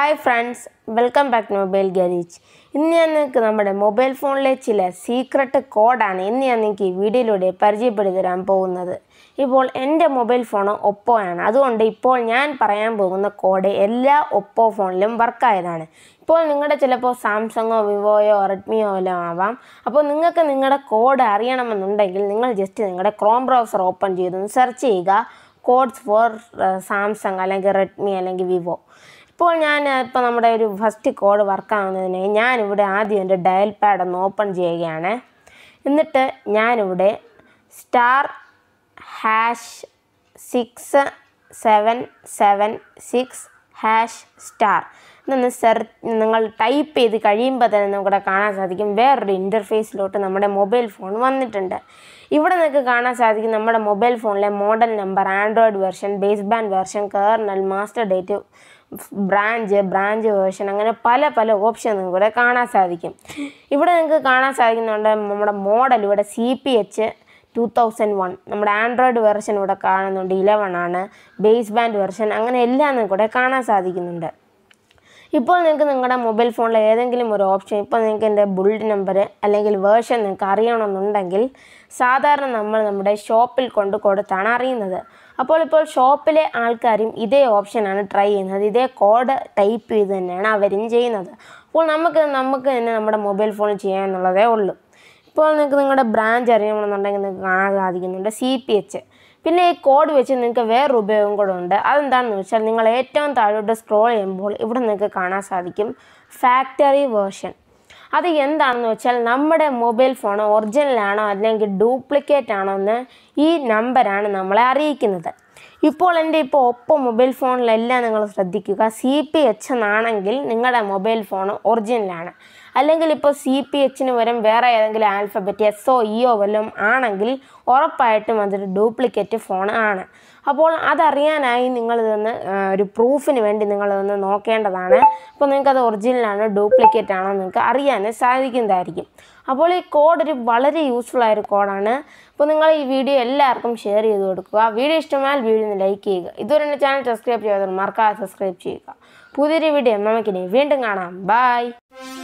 hi friends welcome back to mobile garage ഇന്ന് ഞാൻ നിങ്ങൾക്ക് നമ്മുടെ മൊബൈൽ ഫോണിലെ ചില സീക്രട്ട് കോഡാണ് ഇന്ന് ഞാൻ നിങ്ങൾക്ക് ഈ വീഡിയോയിലൂടെ പരിചയപ്പെടുത്തി തരാൻ പോകുന്നത് ഇപ്പോൾ എൻ്റെ മൊബൈൽ ഫോൺ ഒപ്പോ ആണ് അതുകൊണ്ട് ഇപ്പോൾ ഞാൻ പറയാൻ പോകുന്ന കോഡ് എല്ലാ ഒപ്പോ ഫോണിലും വർക്കായതാണ് ഇപ്പോൾ നിങ്ങളുടെ ചിലപ്പോൾ സാംസങ്ങോ വിവോയോ റെഡ്മിയോ എല്ലാം ആവാം അപ്പോൾ നിങ്ങൾക്ക് നിങ്ങളുടെ കോഡ് അറിയണമെന്നുണ്ടെങ്കിൽ നിങ്ങൾ ജസ്റ്റ് നിങ്ങളുടെ ക്രോം ബ്രൗസർ ഓപ്പൺ ചെയ്തൊന്ന് സെർച്ച് ചെയ്യുക കോഡ്സ് ഫോർ സാംസങ് അല്ലെങ്കിൽ റെഡ്മി അല്ലെങ്കിൽ വിവോ ഇപ്പോൾ ഞാൻ ഇപ്പോൾ നമ്മുടെ ഒരു ഫസ്റ്റ് കോഡ് വർക്കാവുന്നതിന് ഞാനിവിടെ ആദ്യം എൻ്റെ ഡയൽ പാഡ് ഒന്ന് ഓപ്പൺ ചെയ്യുകയാണ് എന്നിട്ട് ഞാനിവിടെ star hash six seven seven six hash star എന്നൊന്ന് സെർ നിങ്ങൾ ടൈപ്പ് ചെയ്ത് കഴിയുമ്പോൾ തന്നെ നമുക്കിവിടെ കാണാൻ സാധിക്കും വേറൊരു ഇൻ്റർഫേസിലോട്ട് നമ്മുടെ മൊബൈൽ ഫോൺ വന്നിട്ടുണ്ട് ഇവിടെ നിങ്ങൾക്ക് കാണാൻ സാധിക്കും നമ്മുടെ മൊബൈൽ ഫോണിലെ model number Android version base band version kernel master date branch branch version അങ്ങനെ പല പല ഓപ്ഷൻ നിങ്ങൾക്ക് ഇവിടെ കാണാൻ സാധിക്കും ഇവിടെ നിങ്ങൾക്ക് കാണാൻ സാധിക്കുന്നുണ്ട് നമ്മുടെ മോഡൽ ഇവിടെ C P H two thousand one നമ്മുടെ ആൻഡ്രോയിഡ് വെർഷൻ ഇവിടെ കാണുന്നുണ്ട് ഇലവൺ ആണ് ബേസ് ബാൻഡ് വെർഷൻ അങ്ങനെ എല്ലാം നിങ്ങൾക്ക് ഇവിടെ കാണാൻ സാധിക്കുന്നുണ്ട് ഇപ്പോൾ നിങ്ങൾക്ക് നിങ്ങളുടെ മൊബൈൽ ഫോണിൽ ഏതെങ്കിലും ഒരു ഓപ്ഷൻ ഇപ്പോൾ നിങ്ങൾക്ക് എൻ്റെ ബുൾഡ് നമ്പർ അല്ലെങ്കിൽ വേർഷൻ നിങ്ങൾക്ക് അറിയണമെന്നുണ്ടെങ്കിൽ സാധാരണ നമ്മൾ നമ്മുടെ ഷോപ്പിൽ കൊണ്ട് കൊടുത്താണ് അറിയുന്നത് അപ്പോൾ ഇപ്പോൾ ഷോപ്പിലെ ആൾക്കാരും ഇതേ ഓപ്ഷനാണ് ട്രൈ ചെയ്യുന്നത് ഇതേ കോഡ് ടൈപ്പ് ചെയ്ത് തന്നെയാണ് അവരും ചെയ്യുന്നത് അപ്പോൾ നമുക്ക് നമുക്ക് തന്നെ നമ്മുടെ മൊബൈൽ ഫോണിൽ ചെയ്യാമെന്നുള്ളതേ ഉള്ളൂ ഇപ്പോൾ നിങ്ങൾക്ക് നിങ്ങളുടെ ബ്രാഞ്ച് അറിയണമെന്നുണ്ടെങ്കിൽ നിങ്ങൾക്ക് കാണാൻ സാധിക്കുന്നുണ്ട് സി പി എച്ച് പിന്നെ ഈ കോഡ് വെച്ച് നിങ്ങൾക്ക് വേറൊരു ഉപയോഗം കൂടെ ഉണ്ട് അതെന്താണെന്ന് വെച്ചാൽ നിങ്ങൾ ഏറ്റവും താഴോട്ട് സ്ക്രോൾ ചെയ്യുമ്പോൾ ഇവിടെ നിങ്ങൾക്ക് കാണാൻ സാധിക്കും ഫാക്ടറി വേർഷൻ അത് എന്താണെന്ന് വെച്ചാൽ നമ്മുടെ മൊബൈൽ ഫോൺ ഒറിജിനലാണോ അല്ലെങ്കിൽ ഡ്യൂപ്ലിക്കേറ്റ് ആണോ എന്ന് ഈ നമ്പറാണ് നമ്മളെ അറിയിക്കുന്നത് ഇപ്പോൾ എൻ്റെ ഇപ്പോൾ ഒപ്പോ മൊബൈൽ ഫോണിലെല്ലാം നിങ്ങൾ ശ്രദ്ധിക്കുക സി പി എച്ച് എന്നാണെങ്കിൽ നിങ്ങളുടെ മൊബൈൽ ഫോൺ ഒറിജിനലാണ് അല്ലെങ്കിൽ ഇപ്പോൾ സി പി എച്ചിന് പകരം വേറെ ഏതെങ്കിലും alphabet S O E O വല്ലതും ആണെങ്കിൽ ഉറപ്പായിട്ടും അതൊരു ഡ്യൂപ്ലിക്കേറ്റ് ഫോൺ ആണ് അപ്പോൾ അതറിയാനായി നിങ്ങളിതൊന്ന് ഒരു പ്രൂഫിന് വേണ്ടി നിങ്ങളിതൊന്ന് നോക്കേണ്ടതാണ് അപ്പോൾ നിങ്ങൾക്കത് ഒറിജിനലാണോ ഡ്യൂപ്ലിക്കേറ്റ് ആണോ നിങ്ങൾക്ക് അറിയാൻ സാധിക്കുന്നതായിരിക്കും അപ്പോൾ ഈ കോഡ് ഒരു വളരെ യൂസ്ഫുൾ ആയൊരു കോഡാണ് അപ്പോൾ നിങ്ങൾ ഈ വീഡിയോ എല്ലാവർക്കും ഷെയർ ചെയ്ത് കൊടുക്കുക വീഡിയോ ഇഷ്ടമായാൽ വീഡിയോ ഒന്ന് ലൈക്ക് ചെയ്യുക ഇതുവരെ എൻ്റെ ചാനൽ സബ്സ്ക്രൈബ് ചെയ്യാതെ മറക്കാതെ സബ്സ്ക്രൈബ് ചെയ്യുക പുതിയൊരു വീഡിയോ നമുക്കിനി വീണ്ടും കാണാം ബൈ